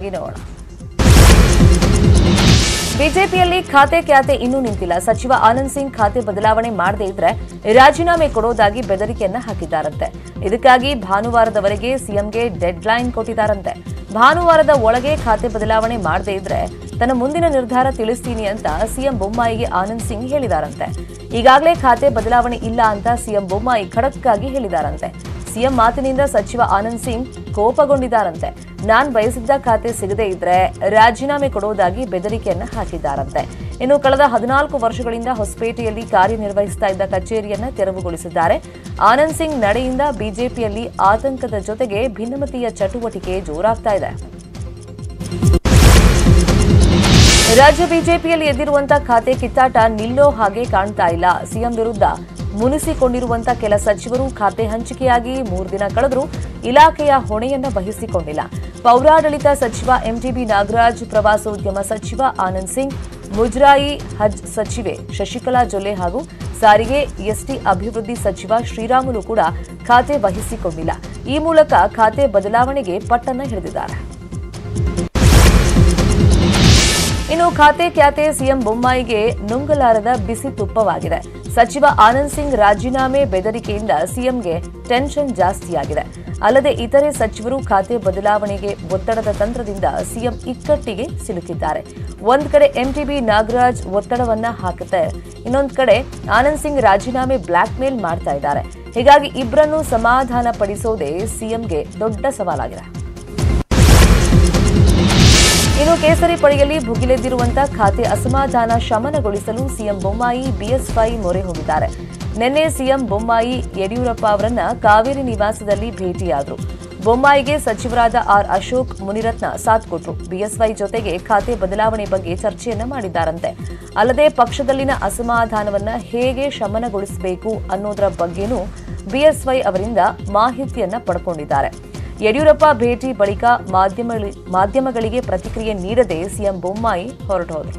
ಈ ನೋಡೋಣ ಬಿಜೆಪಿಯಲ್ಲಿ ಖಾತೆ ಖ್ಯಾತೆ ಇನ್ನೂ ನಿಂತಿಲ್ಲ ಸಚಿವ ಆನಂದ್ ಸಿಂಗ್ ಖಾತೆ ಬದಲಾವಣೆ ಮಾಡದೇ ಇದ್ರೆ ರಾಜೀನಾಮೆ ಕೊಡೋದಾಗಿ ಬೆದರಿಕೆಯನ್ನ ಹಾಕಿದ್ದಾರಂತೆ ಇದಕ್ಕಾಗಿ ಭಾನುವಾರದವರೆಗೆ ಸಿಎಂಗೆ ಡೆಡ್ ಲೈನ್ ಕೊಟ್ಟಿದ್ದಾರಂತೆ ಭಾನುವಾರದ ಒಳಗೆ ಖಾತೆ ಬದಲಾವಣೆ ಮಾಡದೇ ಇದ್ರೆ ತನ್ನ ಮುಂದಿನ ನಿರ್ಧಾರ ತಿಳಿಸ್ತೀನಿ ಅಂತ ಸಿಎಂ ಬೊಮ್ಮಾಯಿಗೆ ಆನಂದ್ ಸಿಂಗ್ ಹೇಳಿದಾರಂತೆ ಈಗಾಗಲೇ ಖಾತೆ ಬದಲಾವಣೆ ಇಲ್ಲ ಅಂತ ಸಿಎಂ ಬೊಮ್ಮಾಯಿ ಖಡಕ್ ಆಗಿ ಹೇಳಿದಾರಂತೆ ಸಿಎಂ ಮಾತಿನಿಂದ ಸಚಿವ ಆನಂದ್ ಸಿಂಗ್ ಕೋಪಗೊಂಡಿದ್ದಾರಂತೆ ನಾನ್ ಬಯಸಿದ್ದ ಖಾತೆ ಸಿಗದೇ ಇದ್ರೆ ರಾಜೀನಾಮೆ ಕೊಡುವುದಾಗಿ ಬೆದರಿಕೆಯನ್ನ ಹಾಕಿದ್ದಾರಂತೆ ಇನ್ನು ಕಳೆದ ಹದಿನಾಲ್ಕು ವರ್ಷಗಳಿಂದ ಹೊಸಪೇಟೆಯಲ್ಲಿ ಕಾರ್ಯನಿರ್ವಹಿಸ್ತಾ ಇದ್ದ ಕಚೇರಿಯನ್ನ ತೆರವುಗೊಳಿಸಿದ್ದಾರೆ ಆನಂದ್ ಸಿಂಗ್ ನಡೆಯಿಂದ ಬಿಜೆಪಿಯಲ್ಲಿ ಆತಂಕದ ಜೊತೆಗೆ ಭಿನ್ನಮತೀಯ ಚಟುವಟಿಕೆ ಜೋರಾಗ್ತಾ ಇದೆ ರಾಜ್ಯ ಬಿಜೆಪಿಯಲ್ಲಿ ಎದ್ದಿರುವಂತ ಖಾತೆ ಕಿತ್ತಾಟ ನಿಲ್ಲೋ ಹಾಗೆ ಕಾಣ್ತಾ ಇಲ್ಲ ಸಿಎಂ ವಿರುದ್ಧ ಮುನಿಸಿಕೊಂಡಿರುವಂತ ಕೆಲ ಸಚಿವರು ಖಾತೆ ಹಂಚಿಕೆಯಾಗಿ ಮೂರು ದಿನ ಕಳೆದರೂ ಇಲಾಖೆಯ ಹೊಣೆಯನ್ನ ವಹಿಸಿಕೊಂಡಿಲ್ಲ ಪೌರಾಡಳಿತ ಸಚಿವ ಎಂಟಿಬಿ ನಾಗರಾಜ್ ಪ್ರವಾಸೋದ್ಯಮ ಸಚಿವ ಆನಂದ್ ಸಿಂಗ್ ಮುಜರಾಯಿ ಹಜ್ ಸಚಿವೆ ಶಶಿಕಲಾ ಜೊಲ್ಲೆ ಹಾಗೂ ಸಾರಿಗೆ ಎಸ್ಟಿ ಅಭಿವೃದ್ಧಿ ಸಚಿವ ಶ್ರೀರಾಮುಲು ಕೂಡ ಖಾತೆ ವಹಿಸಿಕೊಂಡಿಲ್ಲ ಈ ಮೂಲಕ ಖಾತೆ ಬದಲಾವಣೆಗೆ ಪಟ್ಟನ್ನ ಹಿಡಿದಿದ್ದಾರೆ ಇನ್ನು ಖಾತೆ ಖ್ಯಾತೆ ಸಿಎಂ ಬೊಮ್ಮಾಯಿಗೆ ನುಂಗಲಾರದ ಬಿಸಿ ತುಪ್ಪವಾಗಿದೆ ಸಚಿವ ಆನಂದ್ ಸಿಂಗ್ ರಾಜೀನಾಮೆ ಬೆದರಿಕೆಯಿಂದ ಸಿಎಂಗೆ ಟೆನ್ಷನ್ ಜಾಸ್ತಿಯಾಗಿದೆ ಅಲ್ಲದೆ ಇತರೆ ಸಚಿವರು ಖಾತೆ ಬದಲಾವಣೆಗೆ ಒತ್ತಡದ ತಂತ್ರದಿಂದ ಸಿಎಂ ಇಕ್ಕಟ್ಟಿಗೆ ಸಿಲುಕಿದ್ದಾರೆ ಒಂದ್ ಕಡೆ ಎಂಟಿಬಿ ನಾಗರಾಜ್ ಒತ್ತಡವನ್ನ ಹಾಕುತ್ತೆ ಇನ್ನೊಂದ್ ಕಡೆ ಆನಂದ್ ಸಿಂಗ್ ರಾಜೀನಾಮೆ ಬ್ಲಾಕ್ ಮೇಲ್ ಮಾಡ್ತಾ ಇದ್ದಾರೆ ಹೀಗಾಗಿ ಇಬ್ಬರನ್ನು ಸಮಾಧಾನ ಪಡಿಸೋದೇ ಸಿಎಂಗೆ ದೊಡ್ಡ ಸವಾಲಾಗಿದೆ ಇನ್ನು ಕೇಸರಿ ಪಡೆಯಲ್ಲಿ ಭುಗಿಲೆದ್ದಿರುವಂತಹ ಖಾತೆ ಅಸಮಾಧಾನ ಶಮನಗೊಳಿಸಲು ಸಿಎಂ ಬೊಮ್ಮಾಯಿ ಬಿಎಸ್ವೈ ಮೊರೆ ಹೋಗಿದ್ದಾರೆ ನಿನ್ನೆ ಸಿಎಂ ಬೊಮ್ಮಾಯಿ ಯಡಿಯೂರಪ್ಪ ಅವರನ್ನ ಕಾವೇರಿ ನಿವಾಸದಲ್ಲಿ ಭೇಟಿಯಾದರು ಬೊಮ್ಮಾಯಿಗೆ ಸಚಿವರಾದ ಆರ್ ಅಶೋಕ್ ಮುನಿರತ್ನ ಸಾಥ್ ಕೊಟ್ರು ಬಿಎಸ್ವೈ ಜೊತೆಗೆ ಖಾತೆ ಬದಲಾವಣೆ ಬಗ್ಗೆ ಚರ್ಚೆಯನ್ನ ಮಾಡಿದ್ದಾರಂತೆ ಅಲ್ಲದೆ ಪಕ್ಷದಲ್ಲಿನ ಅಸಮಾಧಾನವನ್ನ ಹೇಗೆ ಶಮನಗೊಳಿಸಬೇಕು ಅನ್ನೋದರ ಬಗ್ಗೆನೂ ಬಿಎಸ್ವೈ ಅವರಿಂದ ಮಾಹಿತಿಯನ್ನ ಪಡ್ಕೊಂಡಿದ್ದಾರೆ ಯಡಿಯೂರಪ್ಪ ಭೇಟಿ ಬಳಿಕ ಮಾಧ್ಯಮ- ಮಾಧ್ಯಮಗಳಿಗೆ ಪ್ರತಿಕ್ರಿಯೆ ನೀಡದೆ ಸಿಎಂ ಬೊಮ್ಮಾಯಿ ಹೊರಟೋದ್ರು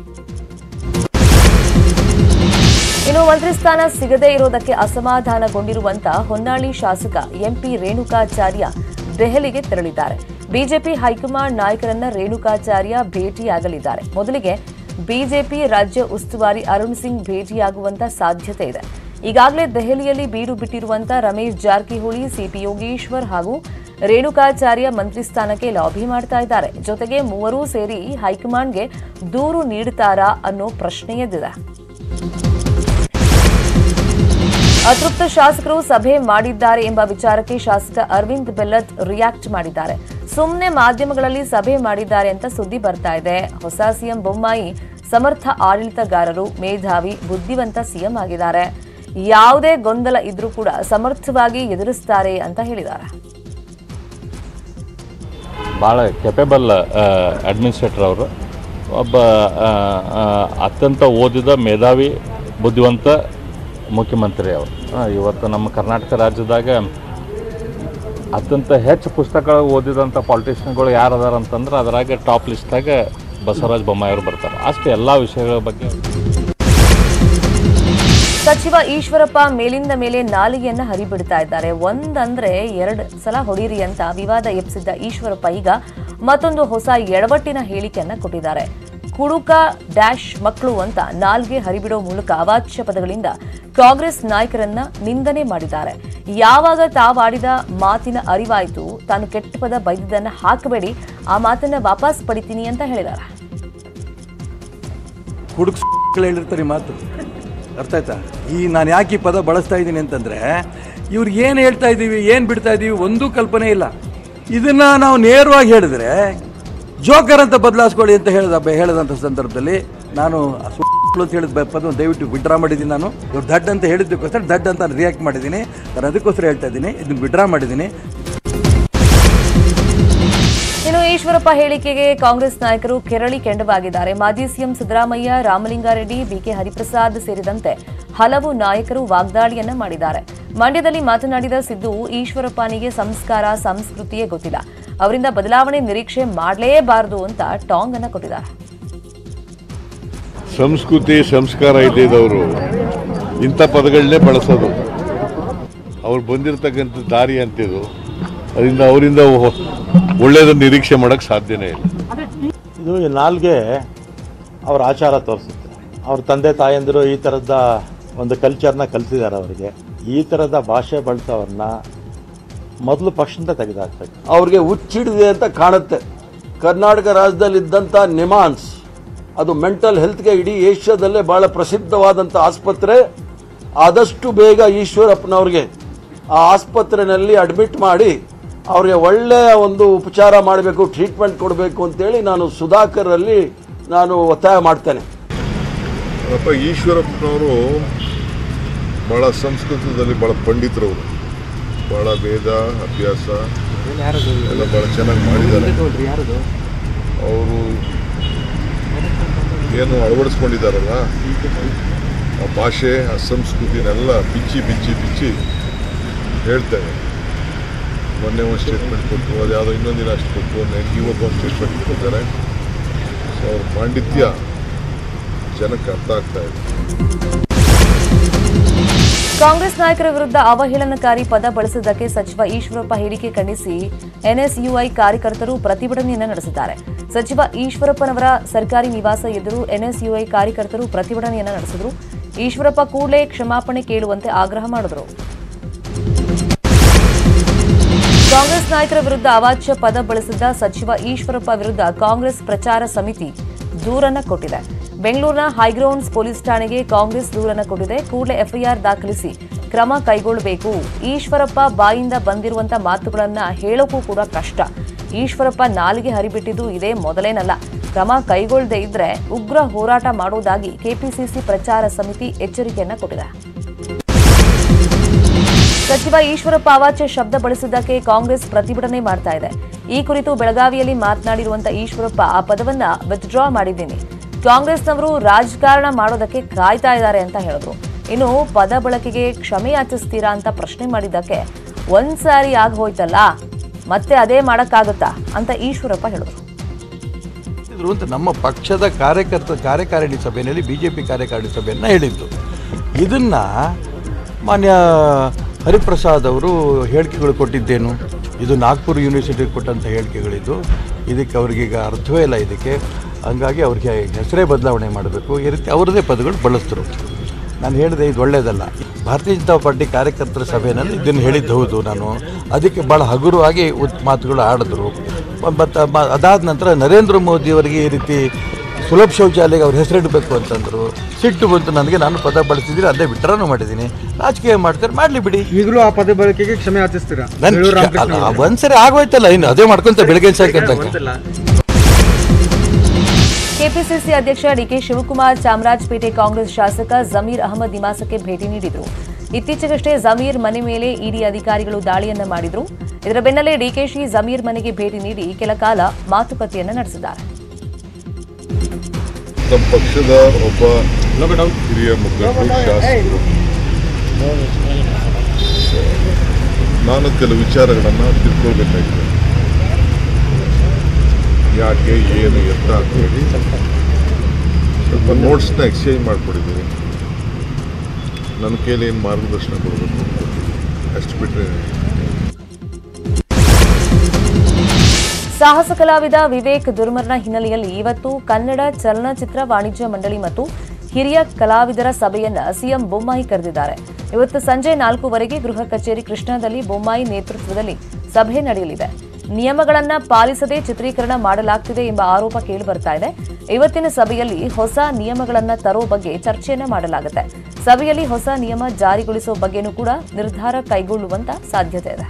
ಇನ್ನು ಮಂತ್ರಿ ಸ್ಥಾನ ಸಿಗದೇ ಇರೋದಕ್ಕೆ ಅಸಮಾಧಾನಗೊಂಡಿರುವಂತ ಹೊನ್ನಾಳಿ ಶಾಸಕ ಎಂಪಿ ರೇಣುಕಾಚಾರ್ಯ ದೆಹಲಿಗೆ ತೆರಳಿದ್ದಾರೆ ಬಿಜೆಪಿ ಹೈಕಮಾಂಡ್ ನಾಯಕರನ್ನ ರೇಣುಕಾಚಾರ್ಯ ಭೇಟಿಯಾಗಲಿದ್ದಾರೆ ಮೊದಲಿಗೆ ಬಿಜೆಪಿ ರಾಜ್ಯ ಉಸ್ತುವಾರಿ ಅರುಣ್ ಸಿಂಗ್ ಭೇಟಿಯಾಗುವಂತ ಸಾಧ್ಯತೆ ಇದೆ ಈಗಾಗಲೇ ದೆಹಲಿಯಲ್ಲಿ ಬೀಡು ಬಿಟ್ಟಿರುವಂತ ರಮೇಶ್ ಜಾರಕಿಹೊಳಿ ಸಿಪಿ ಯೋಗೇಶ್ವರ್ ಹಾಗೂ ರೇಣುಕಾಚಾರ್ಯ ಮಂತ್ರಿ ಸ್ಥಾನಕ್ಕೆ ಲಾಬಿ ಮಾಡ್ತಾ ಇದ್ದಾರೆ ಜೊತೆಗೆ ಮೂವರೂ ಸೇರಿ ಹೈಕಮಾಂಡ್ಗೆ ದೂರು ನೀಡುತ್ತಾರಾ ಅನ್ನೋ ಪ್ರಶ್ನೆ ಎದ್ದಿದೆ ಅತೃಪ್ತ ಶಾಸಕರು ಸಭೆ ಮಾಡಿದ್ದಾರೆ ಎಂಬ ವಿಚಾರಕ್ಕೆ ಶಾಸಕ ಅರವಿಂದ್ ಬೆಲ್ಲದ್ ರಿಯಾಕ್ಟ್ ಮಾಡಿದ್ದಾರೆ ಸುಮ್ಮನೆ ಮಾಧ್ಯಮಗಳಲ್ಲಿ ಸಭೆ ಮಾಡಿದ್ದಾರೆ ಅಂತ ಸುದ್ದಿ ಬರ್ತಾ ಇದೆ ಹೊಸ ಸಿಎಂ ಬೊಮ್ಮಾಯಿ ಸಮರ್ಥ ಆಡಳಿತಗಾರರು ಮೇಧಾವಿ ಬುದ್ಧಿವಂತ ಸಿಎಂ ಆಗಿದ್ದಾರೆ ಯಾವುದೇ ಗೊಂದಲ ಇದ್ರೂ ಕೂಡ ಸಮರ್ಥವಾಗಿ ಎದುರಿಸ್ತಾರೆ ಅಂತ ಹೇಳಿದ್ದಾರೆ ಭಾಳ ಕೆಪೇಬಲ್ ಅಡ್ಮಿನಿಸ್ಟ್ರೇಟರ್ ಅವರು ಒಬ್ಬ ಆ, ಆ, ಅತ್ಯಂತ ಓದಿದ ಮೇಧಾವಿ ಬುದ್ಧಿವಂತ ಮುಖ್ಯಮಂತ್ರಿ ಅವರು ಆ, ಇವತ್ತು ನಮ್ಮ ಕರ್ನಾಟಕ ರಾಜ್ಯದಾಗ ಅತ್ಯಂತ ಹೆಚ್ಚು ಪುಸ್ತಕ ಓದಿದಂಥ ಪಾಲಿಟಿಷಿಯನ್ಗಳು ಯಾರು ಅದಾರ ಅಂತಂದ್ರೆ ಅದರಾಗೆ ಟಾಪ್ ಲಿಸ್ಟ್ದಾಗ ಬಸವರಾಜ ಬೊಮ್ಮಾಯಿ ಅವರು ಬರ್ತಾರೆ ಅಷ್ಟು ಎಲ್ಲ ವಿಷಯಗಳ ಬಗ್ಗೆ ಸಚಿವ ಈಶ್ವರಪ್ಪ ಮೇಲಿಂದ ಮೇಲೆ ನಾಲಿಗೆಯನ್ನ ಹರಿಬಿಡ್ತಾ ಇದ್ದಾರೆ ಒಂದಂದ್ರೆ ಎರಡು ಸಲ ಹೊಡೀರಿ ಅಂತ ವಿವಾದ ಎಬ್ಸಿದ್ದ ಈಶ್ವರಪ್ಪ ಈಗ ಮತ್ತೊಂದು ಹೊಸ ಎಡವಟ್ಟಿನ ಹೇಳಿಕೆಯನ್ನ ಕೊಟ್ಟಿದ್ದಾರೆ ಕುಡುಕ ಡ್ಯಾಶ್ ಮಕ್ಕಳು ಅಂತ ನಾಲ್ಗೆ ಹರಿಬಿಡೋ ಮೂಲಕ ಅವಾಚ್ಯ ಪದಗಳಿಂದ ಕಾಂಗ್ರೆಸ್ ನಾಯಕರನ್ನ ನಿಂದನೆ ಮಾಡಿದ್ದಾರೆ ಯಾವಾಗ ತಾವಾಡಿದ ಮಾತಿನ ಅರಿವಾಯ್ತು ತಾನು ಕೆಟ್ಟ ಪದ ಬೈದಿದ್ದನ್ನ ಹಾಕಬೇಡಿ ಆ ಮಾತನ್ನ ವಾಪಸ್ ಪಡಿತೀನಿ ಅಂತ ಹೇಳಿದ್ದಾರೆ ಹುಡುಗ ಹೇಳಿರ್ತಾರೆ ಈ ಮಾತು ಅರ್ಥ ಆಯ್ತಾ ಈ ನಾನು ಯಾಕೆ ಈ ಪದ ಬಳಸ್ತಾ ಇದ್ದೀನಿ ಅಂತಂದರೆ ಇವ್ರು ಏನು ಹೇಳ್ತಾ ಇದ್ದೀವಿ ಏನು ಬಿಡ್ತಾ ಇದ್ದೀವಿ ಒಂದೂ ಕಲ್ಪನೆ ಇಲ್ಲ ಇದನ್ನು ನಾವು ನೇರವಾಗಿ ಹೇಳಿದ್ರೆ ಜೋಕರ್ ಅಂತ ಬದಲಾಯಿಸ್ಕೊಳ್ಳಿ ಅಂತ ಹೇಳಿದ ಹೇಳಿದಂಥ ಸಂದರ್ಭದಲ್ಲಿ ನಾನು ಆ ಸುಳ್ಳು ಅಂತ ಹೇಳಿದ ಪದ ದಯವಿಟ್ಟು ವಿಡ್ರಾ ಮಾಡಿದ್ದೀನಿ ನಾನು ಇವ್ರು ದಡ್ ಅಂತ ಹೇಳಿದ್ದಕ್ಕೋಸ್ಕರ ದಡ್ ಅಂತ ರಿಯಾಕ್ಟ್ ಮಾಡಿದ್ದೀನಿ ನಾನು ಅದಕ್ಕೋಸ್ಕರ ಹೇಳ್ತಾ ಇದ್ದೀನಿ ಇದನ್ನು ವಿಡ್ರಾ ಮಾಡಿದ್ದೀನಿ ಇನ್ನು ಈಶ್ವರಪ್ಪ ಹೇಳಿಕೆಗೆ ಕಾಂಗ್ರೆಸ್ ನಾಯಕರು ಕೆರಳಿ ಕೆಂಡವಾಗಿದ್ದಾರೆ ಮಾಜಿ ಸಿಎಂ ಸಿದ್ದರಾಮಯ್ಯ ರಾಮಲಿಂಗಾರೆಡ್ಡಿ ಬಿಕೆ ಹರಿಪ್ರಸಾದ್ ಸೇರಿದಂತೆ ಹಲವು ನಾಯಕರು ವಾಗ್ದಾಳಿಯನ್ನ ಮಾಡಿದ್ದಾರೆ ಮಂಡ್ಯದಲ್ಲಿ ಮಾತನಾಡಿದ ಸಿದ್ದು ಈಶ್ವರಪ್ಪನಿಗೆ ಸಂಸ್ಕಾರ ಸಂಸ್ಕೃತಿಯೇ ಗೊತ್ತಿಲ್ಲ ಅವರಿಂದ ಬದಲಾವಣೆ ನಿರೀಕ್ಷೆ ಮಾಡಲೇಬಾರದು ಅಂತ ಟಾಂಗ್ ಅನ್ನ ಕೊಟ್ಟಿದ್ದಾರೆ ಸಂಸ್ಕೃತಿ ಸಂಸ್ಕಾರ ಇದ್ದಿದ್ದವರು ಇಂಥ ಪದಗಳನ್ನೇ ಬಳಸೋದು ಅವ್ರು ಬಂದಿರತಕ್ಕಂಥ ದಾರಿ ಅಂತಿದು ಅದರಿಂದ ಅವರಿಂದ ಒಳ್ಳೆಯದನ್ನು ನಿರೀಕ್ಷೆ ಮಾಡೋಕ್ಕೆ ಸಾಧ್ಯನೇ ಇಲ್ಲ ಇದು ಈ ನಾಲ್ಗೆ ಅವ್ರ ಆಚಾರ ತೋರಿಸುತ್ತೆ ಅವ್ರ ತಂದೆ ತಾಯಂದಿರು ಈ ಥರದ ಒಂದು ಕಲ್ಚರ್ನ ಕಲಿಸಿದ್ದಾರೆ ಅವರಿಗೆ ಈ ಥರದ ಭಾಷೆ ಬಳಸೋವ್ರನ್ನ ಮೊದಲು ಪಕ್ಷದಿಂದ ತೆಗೆದುಹಾಕ್ಬೇಕು ಅವ್ರಿಗೆ ಹುಚ್ಚಿಡಿದೆ ಅಂತ ಕಾಣುತ್ತೆ ಕರ್ನಾಟಕ ರಾಜ್ಯದಲ್ಲಿದ್ದಂಥ ನಿಮಾನ್ಸ್ ಅದು ಮೆಂಟಲ್ ಹೆಲ್ತ್ಗೆ ಇಡೀ ಏಷ್ಯಾದಲ್ಲೇ ಭಾಳ ಪ್ರಸಿದ್ಧವಾದಂಥ ಆಸ್ಪತ್ರೆ ಆದಷ್ಟು ಬೇಗ ಈಶ್ವರಪ್ಪನವ್ರಿಗೆ ಆ ಆಸ್ಪತ್ರೆಯಲ್ಲಿ ಅಡ್ಮಿಟ್ ಮಾಡಿ ಅವ್ರಿಗೆ ಒಳ್ಳೆಯ ಒಂದು ಉಪಚಾರ ಮಾಡಬೇಕು ಟ್ರೀಟ್ಮೆಂಟ್ ಕೊಡಬೇಕು ಅಂತೇಳಿ ನಾನು ಸುಧಾಕರಲ್ಲಿ ನಾನು ಒತ್ತಾಯ ಮಾಡ್ತೇನೆ ಅಪ್ಪ ಈಶ್ವರಪ್ಪನವರು ಭಾಳ ಸಂಸ್ಕೃತದಲ್ಲಿ ಭಾಳ ಪಂಡಿತರವರು ಭಾಳ ವೇದ ಅಭ್ಯಾಸ ಎಲ್ಲ ಭಾಳ ಚೆನ್ನಾಗಿ ಮಾಡಿದ್ದಾರೆ ಅವರು ಏನು ಅಳವಡಿಸ್ಕೊಂಡಿದ್ದಾರಲ್ಲ ಆ ಭಾಷೆ ಆ ಸಂಸ್ಕೃತಿನೆಲ್ಲ ಬಿಚ್ಚಿ ಬಿಚ್ಚಿ ಬಿಚ್ಚಿ ಹೇಳ್ತಾರೆ ಮೊನ್ನೆ ಒಂದು ಸ್ಟೇಟ್ಮೆಂಟ್ ಕೊಟ್ಟರು ಅದು ಯಾವುದೋ ಇನ್ನೊಂದಿನ ಅಷ್ಟು ಕೊಟ್ಟರು ಇವತ್ತು ಒಂದು ಸ್ಟೇಟ್ಮೆಂಟ್ ಕೊಟ್ಟಿದ್ದಾರೆ ಸೊ ಅವ್ರ ಪಾಂಡಿತ್ಯ ಜನಕ್ಕೆ ಅರ್ಥ ಆಗ್ತಾ ಇದೆ ಕಾಂಗ್ರೆಸ್ ನಾಯಕರ ವಿರುದ್ಧ ಅವಹೇಳನಕಾರಿ ಪದ ಬಳಸಿದ್ದಕ್ಕೆ ಸಚಿವ ಈಶ್ವರಪ್ಪ ಹೇಳಿಕೆ ಖಂಡಿಸಿ ಎನ್ಎಸ್ಯುಐ ಕಾರ್ಯಕರ್ತರು ಪ್ರತಿಭಟನೆಯನ್ನ ನಡೆಸಿದ್ದಾರೆ ಸಚಿವ ಈಶ್ವರಪ್ಪನವರ ಸರ್ಕಾರಿ ನಿವಾಸ ಎದುರು ಎನ್ಎಸ್ಯುಐ ಕಾರ್ಯಕರ್ತರು ಪ್ರತಿಭಟನೆಯನ್ನ ನಡೆಸಿದ್ರು ಈಶ್ವರಪ್ಪ ಕೂಡಲೇ ಕ್ಷಮಾಪಣೆ ಕೇಳುವಂತೆ ಆಗ್ರಹ ಮಾಡಿದರು ಕಾಂಗ್ರೆಸ್ ನಾಯಕರ ವಿರುದ್ಧ ಅವಾಚ್ಯ ಪದ ಬಳಸಿದ್ದ ಸಚಿವ ಈಶ್ವರಪ್ಪ ವಿರುದ್ಧ ಕಾಂಗ್ರೆಸ್ ಪ್ರಚಾರ ಸಮಿತಿ ದೂರನ್ನ ಕೊಟ್ಟಿದೆ ಬೆಂಗಳೂರಿನ ಹೈಗ್ರೌಂಡ್ಸ್ ಪೊಲೀಸ್ ಠಾಣೆಗೆ ಕಾಂಗ್ರೆಸ್ ದೂರನ್ನ ಕೊಟ್ಟಿದೆ ಕೂಡಲೇ ಎಫ್ಐಆರ್ ದಾಖಲಿಸಿ ಕ್ರಮ ಕೈಗೊಳ್ಳಬೇಕು ಈಶ್ವರಪ್ಪ ಬಾಯಿಂದ ಬಂದಿರುವಂತ ಮಾತುಗಳನ್ನ ಹೇಳೋಕ್ಕೂ ಕೂಡ ಕಷ್ಟ ಈಶ್ವರಪ್ಪ ನಾಲಿಗೆ ಹರಿಬಿಟ್ಟಿದ್ದು ಇದೇ ಮೊದಲೇನಲ್ಲ ಕ್ರಮ ಕೈಗೊಳ್ಳದೇ ಇದ್ರೆ ಉಗ್ರ ಹೋರಾಟ ಮಾಡುವುದಾಗಿ ಕೆಪಿಸಿಸಿ ಪ್ರಚಾರ ಸಮಿತಿ ಎಚ್ಚರಿಕೆಯನ್ನ ಕೊಟ್ಟಿದೆ ಸಚಿವ ಈಶ್ವರಪ್ಪ ಅವಾಚ್ಯ ಶಬ್ದ ಬಳಸಿದ್ದಕ್ಕೆ ಕಾಂಗ್ರೆಸ್ ಪ್ರತಿಭಟನೆ ಮಾಡ್ತಾ ಇದೆ ಈ ಕುರಿತು ಬೆಳಗಾವಿಯಲ್ಲಿ ಮಾತನಾಡಿರುವಂತ ಈಶ್ವರಪ್ಪ ಆ ಪದವನ್ನ ವಿತ್ಡ್ರಾ ಮಾಡಿದ್ದೀನಿ ಕಾಂಗ್ರೆಸ್ನವರು ರಾಜಕಾರಣ ಮಾಡೋದಕ್ಕೆ ಕಾಯ್ತಾ ಇದ್ದಾರೆ ಅಂತ ಹೇಳಿದ್ರು ಇನ್ನು ಪದ ಬಳಕೆಗೆ ಕ್ಷಮೆ ಯಾಚಿಸ್ತೀರಾ ಅಂತ ಪ್ರಶ್ನೆ ಮಾಡಿದ್ದಕ್ಕೆ ಒಂದ್ ಸಾರಿ ಆಗ್ ಹೋಯ್ತಲ್ಲ ಮತ್ತೆ ಅದೇ ಮಾಡಕ್ಕಾಗುತ್ತಾ ಅಂತ ಈಶ್ವರಪ್ಪ ಹೇಳಿದ್ರು ಇದ್ರು ಅಂತ ನಮ್ಮ ಪಕ್ಷದ ಕಾರ್ಯಕರ್ತ ಕಾರ್ಯಕಾರಿಣಿ ಸಭೆಯಲ್ಲಿ ಬಿ ಜೆ ಪಿ ಕಾರ್ಯಕಾರಿಣಿ ಸಭೆಯನ್ನು ಹೇಳಿದ್ದು ಇದನ್ನು ಮಾನ್ಯ ಹರಿಪ್ರಸಾದ್ ಅವರು ಹೇಳಿಕೆಗಳು ಕೊಟ್ಟಿದ್ದೇನು ಇದು ನಾಗ್ಪುರ್ ಯೂನಿವರ್ಸಿಟಿಗೆ ಕೊಟ್ಟಂಥ ಹೇಳಿಕೆಗಳಿದ್ದು ಇದಕ್ಕೆ ಅವ್ರಿಗೆ ಈಗ ಅರ್ಥವೇ ಇಲ್ಲ ಇದಕ್ಕೆ ಹಂಗಾಗಿ ಅವ್ರಿಗೆ ಹೆಸರೇ ಬದಲಾವಣೆ ಮಾಡಬೇಕು ಈ ರೀತಿ ಅವರದೇ ಪದಗಳು ಬಳಸಿದ್ರು ನಾನು ಹೇಳಿದೆ ಇದು ಒಳ್ಳೆಯದಲ್ಲ ಭಾರತೀಯ ಜನತಾ ಪಾರ್ಟಿ ಕಾರ್ಯಕರ್ತರ ಸಭೆಯಲ್ಲಿ ಇದನ್ನು ಹೇಳಿದ್ದು ಹೌದು ನಾನು ಅದಕ್ಕೆ ಭಾಳ ಹಗುರವಾಗಿ ಉತ್ ಮಾತುಗಳು ಆಡಿದ್ರು ಮತ್ತು ಅದಾದ ನಂತರ ನರೇಂದ್ರ ಮೋದಿಯವರಿಗೆ ಈ ರೀತಿ ಸುಲಭ ಶೌಚಾಲಯಕ್ಕೆ ಅವ್ರ ಹೆಸರಿಡಬೇಕು ಅಂತಂದರು ಸಿಟ್ಟು ಬಂತು ನನಗೆ ನಾನು ಪದ ಬಳಸಿದ್ದೀನಿ ಅದೇ ವಿಟ್ರಾನು ಮಾಡಿದ್ದೀನಿ ರಾಜಕೀಯ ಮಾಡ್ತಾರೆ ಮಾಡಲಿ ಬಿಡಿ ಈಗಲೂ ಆ ಪದ ಬಳಕೆಗೆ ಕ್ಷಮೆ ಯಾಚಿಸ್ತೀರಾ ನನ್ ಬೇಳೂರು ರಾಮಕೃಷ್ಣ ಅಲ್ಲ, ಅವ್ರಿಗೆ. ಒಂದ್ಸರಿ ಆಗೋಯ್ತಲ್ಲ ಇನ್ನು ಅದೇ ಮಾಡ್ಕೊಂತ ಬೆಳಗ್ಗೆ ಸಾಕಂತ ಒಂದ್ಸಲ. ಕೆಪಿಸಿಸಿ ಅಧ್ಯಕ್ಷ ಡಿಕೆ ಶಿವಕುಮಾರ್ ಚಾಮರಾಜಪೇಟೆ ಕಾಂಗ್ರೆಸ್ ಶಾಸಕ ಜಮೀರ್ ಅಹಮದ್ ನಿವಾಸಕ್ಕೆ ಭೇಟಿ ನೀಡಿದರು ಇತ್ತೀಚೆಗಷ್ಟೇ ಜಮೀರ್ ಮನೆ ಮೇಲೆ ಇಡಿ ಅಧಿಕಾರಿಗಳು ದಾಳಿಯನ್ನ ಮಾಡಿದ್ರು ಇದರ ಬೆನ್ನಲ್ಲೇ ಡಿಕೆಶಿ ಜಮೀರ್ ಮನೆಗೆ ಭೇಟಿ ನೀಡಿ ಕೆಲ ಕಾಲ ಮಾತುಕತೆಯನ್ನ ನಡೆಸಿದ್ದಾರೆ ನಮ್ಮ ಪಕ್ಷದ ಒಬ್ಬ ಹಿರಿಯ ಮುಖಂಡರು ಶಾಸಕರು So, ನಾನು ಕೆಲವು ವಿಚಾರಗಳನ್ನು ತಿಳ್ಕೊಳ್ಬೇಕಾಗಿದೆ ಯಾಕೆ ಏನು ಎತ್ತ ಅಂತೇಳಿ ಸ್ವಲ್ಪ ನೋಟ್ಸ್ನ ಎಕ್ಸ್ಚೇಂಜ್ ಮಾಡ್ಕೊಂಡಿದ್ದೀನಿ ನನ್ನ ಕೈಲಿ ಏನು ಮಾರ್ಗದರ್ಶನ ಕೊಡಬೇಕು ಅಷ್ಟು ಬಿಟ್ಟರೆ ಸಾಹಸ ಕಲಾವಿದ ವಿವೇಕ್ ದುರ್ಮರಣ ಹಿನ್ನೆಲೆಯಲ್ಲಿ ಇವತ್ತು ಕನ್ನಡ ಚಲನಚಿತ್ರ ವಾಣಿಜ್ಯ ಮಂಡಳಿ ಮತ್ತು ಹಿರಿಯ ಕಲಾವಿದರ ಸಭೆಯನ್ನ ಸಿಎಂ ಬೊಮ್ಮಾಯಿ ಕರೆದಿದ್ದಾರೆ ಇವತ್ತು ಸಂಜೆ ನಾಲ್ಕೂವರೆಗೆ ಗೃಹ ಕಚೇರಿ ಕೃಷ್ಣಾದಲ್ಲಿ ಬೊಮ್ಮಾಯಿ ನೇತೃತ್ವದಲ್ಲಿ ಸಭೆ ನಡೆಯಲಿದೆ ನಿಯಮಗಳನ್ನ ಪಾಲಿಸದೆ ಚಿತ್ರೀಕರಣ ಮಾಡಲಾಗ್ತಿದೆ ಎಂಬ ಆರೋಪ ಕೇಳಿಬರ್ತಾ ಇದೆ ಇವತ್ತಿನ ಸಭೆಯಲ್ಲಿ ಹೊಸ ನಿಯಮಗಳನ್ನ ತರೋ ಬಗ್ಗೆ ಚರ್ಚೆಯನ್ನ ಮಾಡಲಾಗುತ್ತೆ ಸಭೆಯಲ್ಲಿ ಹೊಸ ನಿಯಮ ಜಾರಿಗೊಳಿಸೋ ಬಗ್ಗೆನೂ ಕೂಡ ನಿರ್ಧಾರ ಕೈಗೊಳ್ಳುವಂತ ಸಾಧ್ಯತೆ ಇದೆ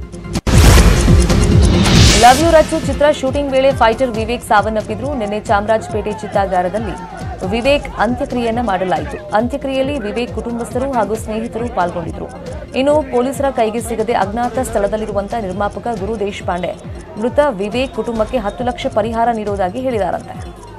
ಲವ್ ಯು ರಚ್ಚು ಚಿತ್ರ ಶೂಟಿಂಗ್ ವೇಳೆ ಫೈಟರ್ ವಿವೇಕ್ ಸಾವನ್ನಪ್ಪಿದ್ರು ನಿನ್ನೆ ಚಾಮರಾಜಪೇಟೆ ಚಿತ್ತಾಗಾರದಲ್ಲಿ ವಿವೇಕ್ ಅಂತ್ಯಕ್ರಿಯೆಯನ್ನ ಮಾಡಲಾಯಿತು ಅಂತ್ಯಕ್ರಿಯೆಯಲ್ಲಿ ವಿವೇಕ್ ಕುಟುಂಬಸ್ಥರು ಹಾಗೂ ಸ್ನೇಹಿತರು ಪಾಲ್ಗೊಂಡಿದ್ರು ಇನ್ನು ಪೊಲೀಸರ ಕೈಗೆ ಸಿಗದೆ ಅಜ್ಞಾತ ಸ್ಥಳದಲ್ಲಿರುವಂತಹ ನಿರ್ಮಾಪಕ ಗುರು ದೇಶಪಾಂಡೆ ಮೃತ ವಿವೇಕ್ ಕುಟುಂಬಕ್ಕೆ ಹತ್ತು ಲಕ್ಷ ಪರಿಹಾರ ನೀಡುವುದಾಗಿ ಹೇಳಿದಾರಂತೆ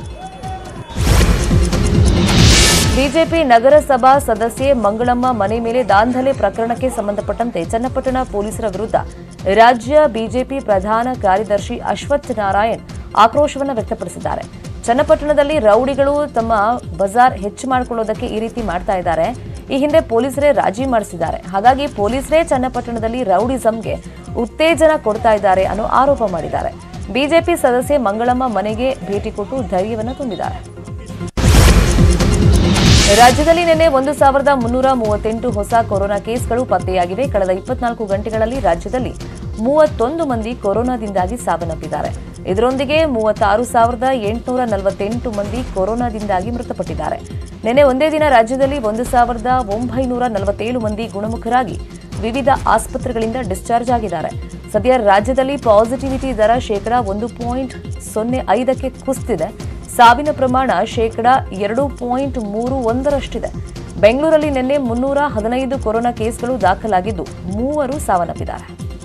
ಬಿಜೆಪಿ ನಗರಸಭಾ ಸದಸ್ಯೆ ಮಂಗಳಮ್ಮ ಮನೆ ಮೇಲೆ ದಾಂಧಲೆ ಪ್ರಕರಣಕ್ಕೆ ಸಂಬಂಧಪಟ್ಟಂತೆ ಚನ್ನಪಟ್ಟಣ ಪೊಲೀಸರ ವಿರುದ್ಧ ರಾಜ್ಯ ಬಿಜೆಪಿ ಪ್ರಧಾನ ಕಾರ್ಯದರ್ಶಿ ಅಶ್ವಥ್ ನಾರಾಯಣ್ ಆಕ್ರೋಶವನ್ನು ವ್ಯಕ್ತಪಡಿಸಿದ್ದಾರೆ ಚನ್ನಪಟ್ಟಣದಲ್ಲಿ ರೌಡಿಗಳು ತಮ್ಮ ಬಜಾರ್ ಹೆಚ್ಚು ಮಾಡಿಕೊಳ್ಳೋದಕ್ಕೆ ಈ ರೀತಿ ಮಾಡ್ತಾ ಇದ್ದಾರೆ ಈ ಹಿಂದೆ ಪೊಲೀಸರೇ ರಾಜಿ ಮಾಡಿಸಿದ್ದಾರೆ ಹಾಗಾಗಿ ಪೊಲೀಸರೇ ಚನ್ನಪಟ್ಟಣದಲ್ಲಿ ರೌಡಿಸಂಗೆ ಉತ್ತೇಜನ ಕೊಡ್ತಾ ಇದ್ದಾರೆ ಅನ್ನೋ ಆರೋಪ ಮಾಡಿದ್ದಾರೆ ಬಿಜೆಪಿ ಸದಸ್ಯೆ ಮಂಗಳಮ್ಮ ಮನೆಗೆ ಭೇಟಿ ಕೊಟ್ಟು ಧೈರ್ಯವನ್ನು ತುಂಬಿದ್ದಾರೆ ರಾಜ್ಯದಲ್ಲಿ ನಿನ್ನೆ ಒಂದು ಸಾವಿರದ ಮುನ್ನೂರ ಮೂವತ್ತೆಂಟು ಹೊಸ ಕೊರೋನಾ ಕೇಸ್ಗಳು ಪತ್ತೆಯಾಗಿವೆ ಕಳೆದ ಇಪ್ಪತ್ನಾಲ್ಕು ಗಂಟೆಗಳಲ್ಲಿ ರಾಜ್ಯದಲ್ಲಿ ಮೂವತ್ತೊಂದು ಮಂದಿ ಕೊರೋನಾದಿಂದಾಗಿ ಸಾವನ್ನಪ್ಪಿದ್ದಾರೆ ಇದರೊಂದಿಗೆ ಮೂವತ್ತಾರು ಸಾವಿರದ ಎಂಟುನೂರ ನಲವತ್ತೆಂಟು ಮಂದಿ ಕೊರೋನಾದಿಂದಾಗಿ ಮೃತಪಟ್ಟಿದ್ದಾರೆ ನಿನ್ನೆ ಒಂದೇ ದಿನ ರಾಜ್ಯದಲ್ಲಿ ಒಂದು ಸಾವಿರದ ಒಂಬೈನೂರ ನಲವತ್ತೇಳು ಮಂದಿ ಗುಣಮುಖರಾಗಿ ವಿವಿಧ ಆಸ್ಪತ್ರೆಗಳಿಂದ ಡಿಸ್ಚಾರ್ಜ್ ಆಗಿದ್ದಾರೆ ಸದ್ಯ ರಾಜ್ಯದಲ್ಲಿ ಪಾಸಿಟಿವಿಟಿ ದರ ಶೇಕಡಾ ಒಂದು ಪಾಯಿಂಟ್ ಸೊನ್ನೆ ಐದಕ್ಕೆ ಕುಸಿದಿದೆ ಸಾವಿನ ಪ್ರಮಾಣ ಶೇಕಡಾ ಎರಡು ಪಾಯಿಂಟ್ ಮೂರು ಒಂದರಷ್ಟಿದೆ ಬೆಂಗಳೂರಲ್ಲಿ ನಿನ್ನೆ ಮುನ್ನೂರ ಹದಿನೈದು ಕೊರೋನಾ ಕೇಸ್ಗಳು ದಾಖಲಾಗಿದ್ದು ಮೂವರು ಸಾವನ್ನಪ್ಪಿದ್ದಾರೆ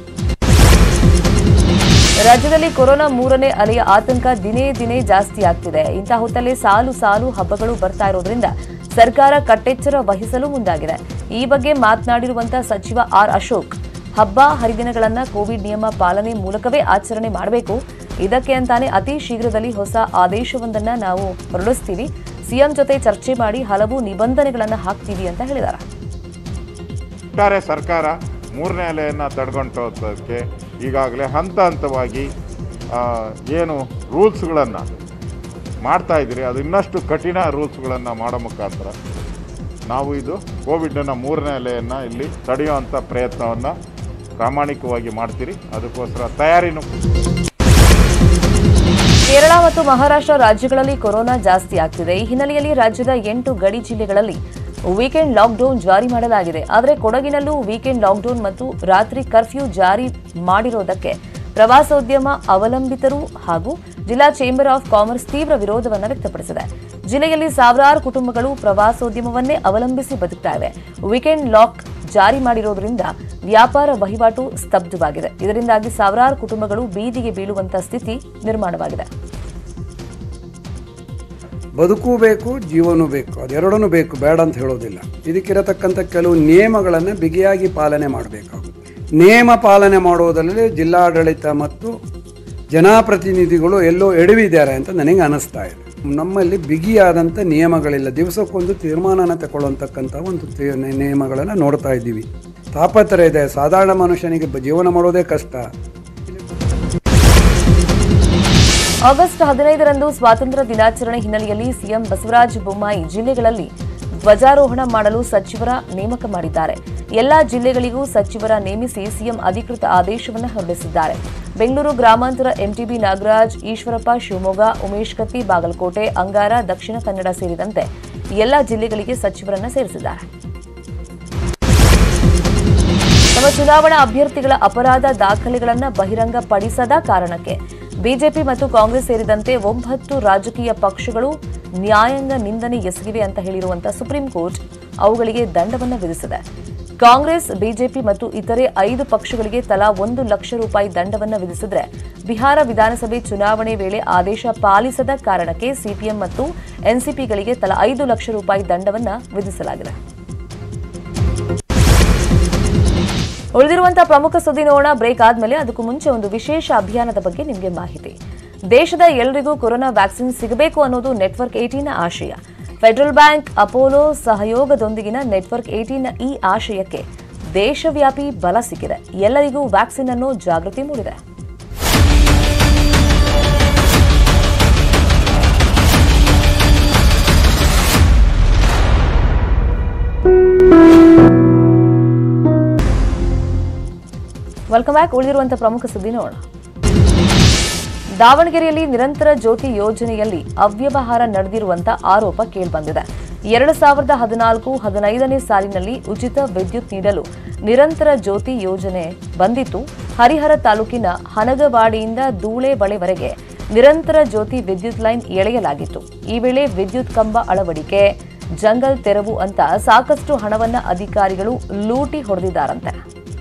ರಾಜ್ಯದಲ್ಲಿ ಕೊರೋನಾ ಮೂರನೇ ಅಲೆಯ ಆತಂಕ ದಿನೇ ದಿನೇ ಜಾಸ್ತಿ ಆಗ್ತಿದೆ ಇಂತಹ ಹೊತ್ತಲ್ಲೇ ಸಾಲು ಸಾಲು ಹಬ್ಬಗಳು ಬರ್ತಾ ಇರೋದ್ರಿಂದ ಸರ್ಕಾರ ಕಟ್ಟೆಚ್ಚರ ವಹಿಸಲು ಮುಂದಾಗಿದೆ ಈ ಬಗ್ಗೆ ಮಾತನಾಡಿರುವಂತಹ ಸಚಿವ ಆರ್ ಅಶೋಕ್ ಹಬ್ಬ ಹರಿದಿನಗಳನ್ನ ಕೋವಿಡ್ ನಿಯಮ ಪಾಲನೆ ಮೂಲಕವೇ ಆಚರಣೆ ಮಾಡಬೇಕು ಇದಕ್ಕೆ ಅಂತಾನೆ ಅತಿ ಶೀಘ್ರದಲ್ಲಿ ಹೊಸ ಆದೇಶವೊಂದನ್ನ ನಾವು ಹೊರಡಿಸ್ತೀವಿ ಸಿಎಂ ಜೊತೆ ಚರ್ಚೆ ಮಾಡಿ ಹಲವು ನಿಬಂಧನೆಗಳನ್ನ ಹಾಕ್ತೀವಿ ಅಂತ ಹೇಳಿದ್ದಾರೆ ಒಟ್ಟಾರೆ ಸರ್ಕಾರ ಮೂರನೇ ಅಲೆಯನ್ನು ತಡೆಗಂಟೋದಕ್ಕೆ ಈಗಾಗಲೇ ಹಂತ ಹಂತವಾಗಿ ಆ, ಏನು ರೂಲ್ಸ್ಗಳನ್ನು ಮಾಡ್ತಾ ಇದ್ದೀರಿ ಅದು ಇನ್ನಷ್ಟು ಕಠಿಣ ರೂಲ್ಸ್ಗಳನ್ನು ಮಾಡೋ ಮುಖಾಂತರ ನಾವು ಇದು ಕೋವಿಡನ್ನು ಮೂರನೇ ಅಲೆಯನ್ನು ಇಲ್ಲಿ ತಡೆಯುವಂಥ ಪ್ರಯತ್ನವನ್ನು ಪ್ರಾಮಾಣಿಕವಾಗಿ ಮಾಡ್ತೀರಿ ಅದಕ್ಕೋಸ್ಕರ ತಯಾರಿನೂ ಕೇರಳ ಮತ್ತು ಮಹಾರಾಷ್ಟ್ರ ರಾಜ್ಯಗಳಲ್ಲಿ ಕೊರೋನಾ ಜಾಸ್ತಿ ಆಗ್ತಿದೆ ಈ ಹಿನ್ನೆಲೆಯಲ್ಲಿ ರಾಜ್ಯದ ಎಂಟು ಗಡಿ ಜಿಲ್ಲೆಗಳಲ್ಲಿ ವೀಕೆಂಡ್ ಲಾಕ್ಡೌನ್ ಜಾರಿ ಮಾಡಲಾಗಿದೆ ಆದರೆ ಕೊಡಗಿನಲ್ಲೂ ವೀಕೆಂಡ್ ಲಾಕ್ಡೌನ್ ಮತ್ತು ರಾತ್ರಿ ಕರ್ಫ್ಯೂ ಜಾರಿ ಮಾಡಿರೋದಕ್ಕೆ ಪ್ರವಾಸೋದ್ಯಮ ಅವಲಂಬಿತರು ಹಾಗೂ ಜಿಲ್ಲಾ ಚೇಂಬರ್ ಆಫ್ ಕಾಮರ್ಸ್ ತೀವ್ರ ವಿರೋಧವನ್ನು ವ್ಯಕ್ತಪಡಿಸಿದೆ ಜಿಲ್ಲೆಯಲ್ಲಿ ಸಾವಿರಾರು ಕುಟುಂಬಗಳು ಪ್ರವಾಸೋದ್ಯಮವನ್ನೇ ಅವಲಂಬಿಸಿ ಬದುಕ್ತಾ ಇವೆ ವೀಕೆಂಡ್ ಲಾಕ್ ಜಾರಿ ಮಾಡಿರೋದ್ರಿಂದ ವ್ಯಾಪಾರ ವಹಿವಾಟು ಸ್ತಬ್ಧವಾಗಿದೆ ಇದರಿಂದಾಗಿ ಸಾವಿರಾರು ಕುಟುಂಬಗಳು ಬೀದಿಗೆ ಬೀಳುವಂತಹ ಸ್ಥಿತಿ ನಿರ್ಮಾಣವಾಗಿದೆ ಬದುಕು ಬೇಕು ಜೀವನೂ ಬೇಕು ಅದೆರಡೂ ಬೇಕು ಬೇಡ ಅಂತ ಹೇಳೋದಿಲ್ಲ ಇದಕ್ಕಿರತಕ್ಕಂಥ ಕೆಲವು ನಿಯಮಗಳನ್ನು ಬಿಗಿಯಾಗಿ ಪಾಲನೆ ಮಾಡಬೇಕಾಗುತ್ತೆ ನಿಯಮ ಪಾಲನೆ ಮಾಡುವುದರಲ್ಲಿ ಜಿಲ್ಲಾಡಳಿತ ಮತ್ತು ಜನಪ್ರತಿನಿಧಿಗಳು ಎಲ್ಲೋ ಎಡವಿದ್ದಾರೆ ಅಂತ ನನಗೆ ಅನಿಸ್ತಾ ಇದೆ ನಮ್ಮಲ್ಲಿ ಬಿಗಿಯಾದಂಥ ನಿಯಮಗಳಿಲ್ಲ ದಿವಸಕ್ಕೊಂದು ತೀರ್ಮಾನನ ತಗೊಳ್ಳುವಂತಕ್ಕಂಥ ಒಂದು ತಿ- ನಿಯಮಗಳನ್ನು ನೋಡ್ತಾ ಇದ್ದೀವಿ ತಾಪತ್ರೆ ಇದೆ ಸಾಧಾರಣ ಮನುಷ್ಯನಿಗೆ ಬ- ಜೀವನ ಮಾಡೋದೇ ಕಷ್ಟ ಆಗಸ್ಟ್ ಹದಿನೈದರಂದು ಸ್ವಾತಂತ್ರ್ಯ ದಿನಾಚರಣೆ ಹಿನ್ನೆಲೆಯಲ್ಲಿ ಸಿಎಂ ಬಸವರಾಜ ಬೊಮ್ಮಾಯಿ ಜಿಲ್ಲೆಗಳಲ್ಲಿ ಧ್ವಜಾರೋಹಣ ಮಾಡಲು ಸಚಿವರ ನೇಮಕ ಮಾಡಿದ್ದಾರೆ ಎಲ್ಲಾ ಜಿಲ್ಲೆಗಳಿಗೂ ಸಚಿವರ ನೇಮಿಸಿ ಸಿಎಂ ಅಧಿಕೃತ ಆದೇಶವನ್ನು ಹೊರಡಿಸಿದ್ದಾರೆ ಬೆಂಗಳೂರು ಗ್ರಾಮಾಂತರ ಎಂಟಿಬಿ ನಾಗರಾಜ್ ಈಶ್ವರಪ್ಪ ಶಿವಮೊಗ್ಗ ಉಮೇಶ್ ಕತ್ತಿ ಬಾಗಲಕೋಟೆ ಅಂಗಾರ ದಕ್ಷಿಣ ಕನ್ನಡ ಸೇರಿದಂತೆ ಎಲ್ಲಾ ಜಿಲ್ಲೆಗಳಿಗೆ ಸಚಿವರನ್ನ ಸೇರಿಸಿದ್ದಾರೆ ತಮ್ಮ ಚುನಾವಣಾ ಅಭ್ಯರ್ಥಿಗಳ ಅಪರಾಧ ದಾಖಲೆಗಳನ್ನು ಬಹಿರಂಗಪಡಿಸದ ಕಾರಣಕ್ಕೆ ಬಿಜೆಪಿ ಮತ್ತು ಕಾಂಗ್ರೆಸ್ ಸೇರಿದಂತೆ ಒಂಬತ್ತು ರಾಜಕೀಯ ಪಕ್ಷಗಳು ನ್ಯಾಯಾಂಗ ನಿಂದನೆ ಎಸಗಿವೆ ಅಂತ ಹೇಳಿರುವಂತಹ ಸುಪ್ರೀಂ ಕೋರ್ಟ್ ಅವುಗಳಿಗೆ ದಂಡವನ್ನು ವಿಧಿಸಿದೆ ಕಾಂಗ್ರೆಸ್ ಬಿಜೆಪಿ ಮತ್ತು ಇತರೆ ಐದು ಪಕ್ಷಗಳಿಗೆ ತಲಾ ಒಂದು ಲಕ್ಷ ರೂಪಾಯಿ ದಂಡವನ್ನು ವಿಧಿಸಿದ್ರೆ ಬಿಹಾರ ವಿಧಾನಸಭೆ ಚುನಾವಣೆ ವೇಳೆ ಆದೇಶ ಪಾಲಿಸದ ಕಾರಣಕ್ಕೆ ಸಿಪಿಎಂ ಮತ್ತು ಎನ್ಸಿಪಿಗಳಿಗೆ ತಲಾ ಐದು ಲಕ್ಷ ರೂಪಾಯಿ ದಂಡವನ್ನು ವಿಧಿಸಲಾಗಿದೆ ಉಳಿದಿರುವಂತಹ ಪ್ರಮುಖ ಸುದ್ದಿ ನೋಡೋಣ ಬ್ರೇಕ್ ಆದ್ಮೇಲೆ ಅದಕ್ಕೂ ಮುಂಚೆ ಒಂದು ವಿಶೇಷ ಅಭಿಯಾನದ ಬಗ್ಗೆ ನಿಮಗೆ ಮಾಹಿತಿ ದೇಶದ ಎಲ್ಲರಿಗೂ ಕೊರೋನಾ ವ್ಯಾಕ್ಸಿನ್ ಸಿಗಬೇಕು ಅನ್ನೋದು ನೆಟ್ವರ್ಕ್ ಏಟೀನ ಆಶಯ ಫೆಡರಲ್ ಬ್ಯಾಂಕ್ ಅಪೋಲೋ ಸಹಯೋಗದೊಂದಿಗಿನ ನೆಟ್ವರ್ಕ್ ಏಟೀನ್ ಈ ಆಶಯಕ್ಕೆ ದೇಶವ್ಯಾಪಿ ಬಲ ಸಿಕ್ಕಿದೆ ಎಲ್ಲರಿಗೂ ವ್ಯಾಕ್ಸಿನ್ ಅನ್ನೋ ಜಾಗೃತಿ ಮೂಡಿದೆ ವೆಲ್ಕಮ್ ಬ್ಯಾಕ್ ಉಳಿದಿರುವಂತಹ ಪ್ರಮುಖ ಸುದ್ದಿ ನೋಡೋಣ ದಾವಣಗೆರೆಯಲ್ಲಿ ನಿರಂತರ ಜ್ಯೋತಿ ಯೋಜನೆಯಲ್ಲಿ ಅವ್ಯವಹಾರ ನಡೆದಿರುವಂತ ಆರೋಪ ಕೇಳಿಬಂದಿದೆ ಎರಡು ಸಾವಿರದ ಹದಿನಾಲ್ಕು ಹದಿನೈದನೇ ಸಾಲಿನಲ್ಲಿ ಉಚಿತ ವಿದ್ಯುತ್ ನೀಡಲು ನಿರಂತರ ಜ್ಯೋತಿ ಯೋಜನೆ ಬಂದಿತ್ತು ಹರಿಹರ ತಾಲೂಕಿನ ಹನಗವಾಡಿಯಿಂದ ದೂಳೆಬಳೆವರೆಗೆ ನಿರಂತರ ಜ್ಯೋತಿ ವಿದ್ಯುತ್ ಲೈನ್ ಎಳೆಯಲಾಗಿತ್ತು ಈ ವೇಳೆ ವಿದ್ಯುತ್ ಕಂಬ ಅಳವಡಿಕೆ ಜಂಗಲ್ ತೆರವು ಅಂತ ಸಾಕಷ್ಟು ಹಣವನ್ನ ಅಧಿಕಾರಿಗಳು ಲೂಟಿ ಹೊಡೆದಿದ್ದಾರಂತೆ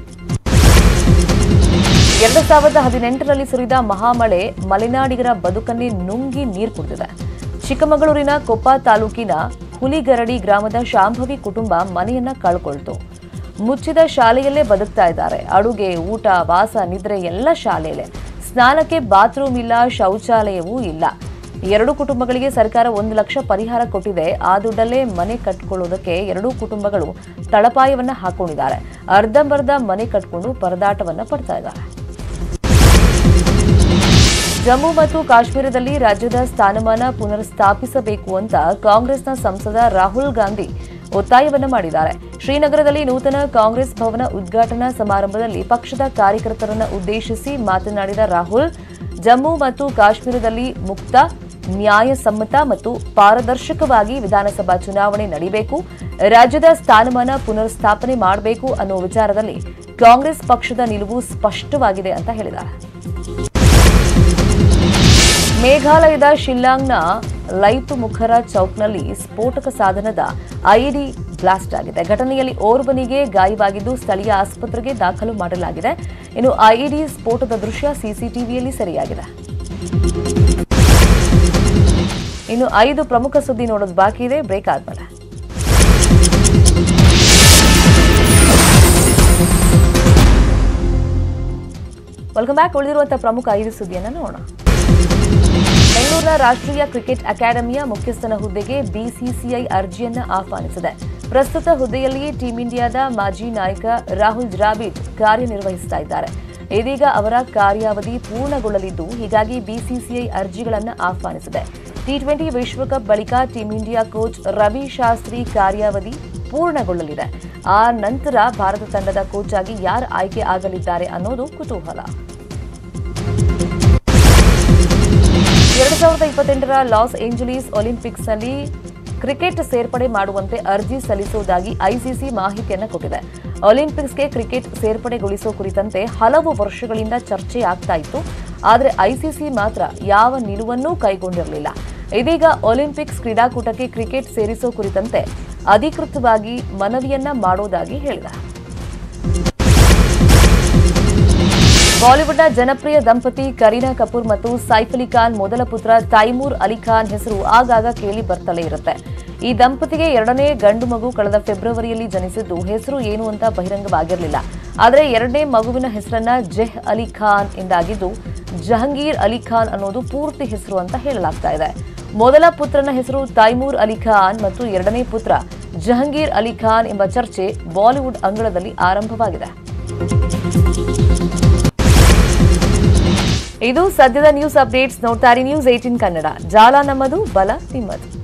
ಎರಡು ಸಾವಿರದ ಹದಿನೆಂಟರಲ್ಲಿ ಸುರಿದ ಮಹಾಮಳೆ ಮಲೆನಾಡಿಗರ ಬದುಕನ್ನೇ ನುಂಗಿ ನೀರು ಕುಡಿದಿದೆ ಚಿಕ್ಕಮಗಳೂರಿನ ಕೊಪ್ಪ ತಾಲೂಕಿನ ಹುಲಿಗರಡಿ ಗ್ರಾಮದ ಶಾಂಭವಿ ಕುಟುಂಬ ಮನೆಯನ್ನ ಕಳ್ಕೊಳ್ತು ಮುಚ್ಚಿದ ಶಾಲೆಯಲ್ಲೇ ಬದುಕ್ತಾ ಇದ್ದಾರೆ ಅಡುಗೆ ಊಟ ವಾಸ ನಿದ್ರೆ ಎಲ್ಲ ಶಾಲೆಯಲ್ಲೇ ಸ್ನಾನಕ್ಕೆ ಬಾತ್ರೂಮ್ ಇಲ್ಲ ಶೌಚಾಲಯವೂ ಇಲ್ಲ ಎರಡು ಕುಟುಂಬಗಳಿಗೆ ಸರ್ಕಾರ ಒಂದು ಲಕ್ಷ ಪರಿಹಾರ ಕೊಟ್ಟಿದೆ ಆ ದುಡ್ಡಲ್ಲೇ ಮನೆ ಕಟ್ಕೊಳ್ಳೋದಕ್ಕೆ ಎರಡೂ ಕುಟುಂಬಗಳು ತಳಪಾಯವನ್ನ ಹಾಕೊಂಡಿದ್ದಾರೆ ಅರ್ಧಂಬರ್ಧ ಮನೆ ಕಟ್ಕೊಂಡು ಪರದಾಟವನ್ನ ಪಡ್ತಾ ಇದ್ದಾರೆ ಜಮ್ಮು ಮತ್ತು ಕಾಶ್ಮೀರದಲ್ಲಿ ರಾಜ್ಯದ ಸ್ಥಾನಮಾನ ಪುನರ್ಸ್ಥಾಪಿಸಬೇಕು ಅಂತ ಕಾಂಗ್ರೆಸ್ನ ಸಂಸದ ರಾಹುಲ್ ಗಾಂಧಿ ಒತ್ತಾಯವನ್ನ ಮಾಡಿದ್ದಾರೆ ಶ್ರೀನಗರದಲ್ಲಿ ನೂತನ ಕಾಂಗ್ರೆಸ್ ಭವನ ಉದ್ಘಾಟನಾ ಸಮಾರಂಭದಲ್ಲಿ ಪಕ್ಷದ ಕಾರ್ಯಕರ್ತರನ್ನ ಉದ್ದೇಶಿಸಿ ಮಾತನಾಡಿದ ರಾಹುಲ್ ಜಮ್ಮು ಮತ್ತು ಕಾಶ್ಮೀರದಲ್ಲಿ ಮುಕ್ತ ನ್ಯಾಯಸಮ್ಮತ ಮತ್ತು ಪಾರದರ್ಶಕವಾಗಿ ವಿಧಾನಸಭಾ ಚುನಾವಣೆ ನಡೀಬೇಕು ರಾಜ್ಯದ ಸ್ಥಾನಮಾನ ಪುನರ್ಸ್ಥಾಪನೆ ಮಾಡಬೇಕು ಅನ್ನೋ ವಿಚಾರದಲ್ಲಿ ಕಾಂಗ್ರೆಸ್ ಪಕ್ಷದ ನಿಲುವು ಸ್ಪಷ್ಟವಾಗಿದೆ ಅಂತ ಹೇಳಿದ್ದಾರೆ ಮೇಘಾಲಯದ ಶಿಲ್ಲಾಂಗ್ನ ಲೈತು ಮುಖರ ಚೌಕ್ನಲ್ಲಿ ಸ್ಫೋಟಕ ಸಾಧನದ ಐಡಿ ಬ್ಲಾಸ್ಟ್ ಆಗಿದೆ ಘಟನೆಯಲ್ಲಿ ಓರ್ವನಿಗೆ ಗಾಯವಾಗಿದ್ದು ಸ್ಥಳೀಯ ಆಸ್ಪತ್ರೆಗೆ ದಾಖಲು ಮಾಡಲಾಗಿದೆ ಇನ್ನು ಐಇಡಿ ಸ್ಫೋಟದ ದೃಶ್ಯ ಸಿಸಿಟಿವಿಯಲ್ಲಿ ಸೆರೆಯಾಗಿದೆ ಇನ್ನು ಐದು ಪ್ರಮುಖ ಸುದ್ದಿ ನೋಡೋದು ಬಾಕಿ ಇದೆ ಬ್ರೇಕ್ ಆದ್ಮೇಲೆ ವೆಲ್ಕಮ್ ಬ್ಯಾಕ್ ಉಳಿದಿರುವಂತಹ ಪ್ರಮುಖ ಐದು ಸುದ್ದಿಯನ್ನ ನೋಡೋಣ ಬೆಂಗಳೂರಿನ ರಾಷ್ಟ್ರೀಯ ಕ್ರಿಕೆಟ್ ಅಕಾಡೆಮಿಯ ಮುಖ್ಯಸ್ಥನ ಹುದ್ದೆಗೆ ಬಿಸಿಸಿಐ ಅರ್ಜಿಯನ್ನ ಆಹ್ವಾನಿಸಿದೆ ಪ್ರಸ್ತುತ ಹುದ್ದೆಯಲ್ಲಿ ಟೀಂ ಇಂಡಿಯಾದ ಮಾಜಿ ನಾಯಕ ರಾಹುಲ್ ದ್ರಾವಿಡ್ ಕಾರ್ಯನಿರ್ವಹಿಸ್ತಾ ಇದ್ದಾರೆ ಇದೀಗ ಅವರ ಕಾರ್ಯಾವಧಿ ಪೂರ್ಣಗೊಳ್ಳಲಿದ್ದು ಹೀಗಾಗಿ ಬಿಸಿಸಿಐ ಅರ್ಜಿಗಳನ್ನು ಆಹ್ವಾನಿಸಿದೆ ಟಿ ಟ್ವೆಂಟಿ ವಿಶ್ವಕಪ್ ಬಳಿಕ team India coach Ravi Shastri ಕಾರ್ಯಾವಧಿ ಪೂರ್ಣಗೊಳ್ಳಲಿದೆ ಆ ನಂತರ ಭಾರತ ತಂಡದ ಕೋಚ್ ಆಗಿ ಯಾರು ಆಯ್ಕೆ ಆಗಲಿದ್ದಾರೆ ಅನ್ನೋದು ಕುತೂಹಲ ಎರಡು ಸಾವಿರದ ಇಪ್ಪತ್ತೆಂಟರ ಲಾಸ್ ಏಂಜಲೀಸ್ ಒಲಿಂಪಿಕ್ಸ್ನಲ್ಲಿ ಕ್ರಿಕೆಟ್ ಸೇರ್ಪಡೆ ಮಾಡುವಂತೆ ಅರ್ಜಿ ಸಲ್ಲಿಸುವುದಾಗಿ ಐಸಿಸಿ ಮಾಹಿತಿಯನ್ನು ಕೊಟ್ಟಿದೆ ಒಲಿಂಪಿಕ್ಸ್ಗೆ ಕ್ರಿಕೆಟ್ ಸೇರ್ಪಡೆಗೊಳಿಸೋ ಕುರಿತಂತೆ ಹಲವು ವರ್ಷಗಳಿಂದ ಚರ್ಚೆ ಆಗ್ತಾ ಇತ್ತು ಆದರೆ ಐಸಿಸಿ ಮಾತ್ರ ಯಾವ ನಿಲುವನ್ನೂ ಕೈಗೊಂಡಿರಲಿಲ್ಲ ಇದೀಗ ಒಲಿಂಪಿಕ್ಸ್ ಕ್ರೀಡಾಕೂಟಕ್ಕೆ ಕ್ರಿಕೆಟ್ ಸೇರಿಸೋ ಕುರಿತಂತೆ ಅಧಿಕೃತವಾಗಿ ಮನವಿಯನ್ನ ಮಾಡೋದಾಗಿ ಹೇಳಿದೆ ಬಾಲಿವುಡ್ನ ಜನಪ್ರಿಯ ದಂಪತಿ ಕರೀನಾ ಕಪೂರ್ ಮತ್ತು ಸೈಫ್ ಅಲಿ ಖಾನ್ ಮೊದಲ ಪುತ್ರ ತೈಮೂರ್ ಅಲಿ ಖಾನ್ ಹೆಸರು ಆಗಾಗ ಕೇಳಿ ಬರ್ತಲೇ ಇರುತ್ತೆ ಈ ದಂಪತಿಗೆ ಎರಡನೇ ಗಂಡು ಮಗು ಕಳೆದ ಫೆಬ್ರವರಿಯಲ್ಲಿ ಜನಿಸಿದ್ದು ಹೆಸರು ಏನು ಅಂತ ಬಹಿರಂಗವಾಗಿರಲಿಲ್ಲ ಆದರೆ ಎರಡನೇ ಮಗುವಿನ ಹೆಸರನ್ನ ಜೆಹ್ ಅಲಿ ಖಾನ್ ಎಂದಾಗಿದ್ದು ಜಹಂಗೀರ್ ಅಲಿ ಖಾನ್ ಅನ್ನೋದು ಪೂರ್ತಿ ಹೆಸರು ಅಂತ ಹೇಳಲಾಗ್ತಾ ಇದೆ ಮೊದಲ ಪುತ್ರನ ಹೆಸರು ತೈಮೂರ್ ಅಲಿ ಖಾನ್ ಮತ್ತು ಎರಡನೇ ಪುತ್ರ ಜಹಂಗೀರ್ ಅಲಿ ಖಾನ್ ಎಂಬ ಚರ್ಚೆ ಬಾಲಿವುಡ್ ಅಂಗಳದಲ್ಲಿ ಆರಂಭವಾಗಿದೆ ಇದು ಸದ್ಯದ ನ್ಯೂಸ್ ಅಪ್ಡೇಟ್ಸ್ ನೋಡ್ತಾರೆ ನ್ಯೂಸ್ ಏಟಿನ್ ಕನ್ನಡ ಜಾಲ ನಮ್ಮದು ಬಲ ನಿಮ್ಮದು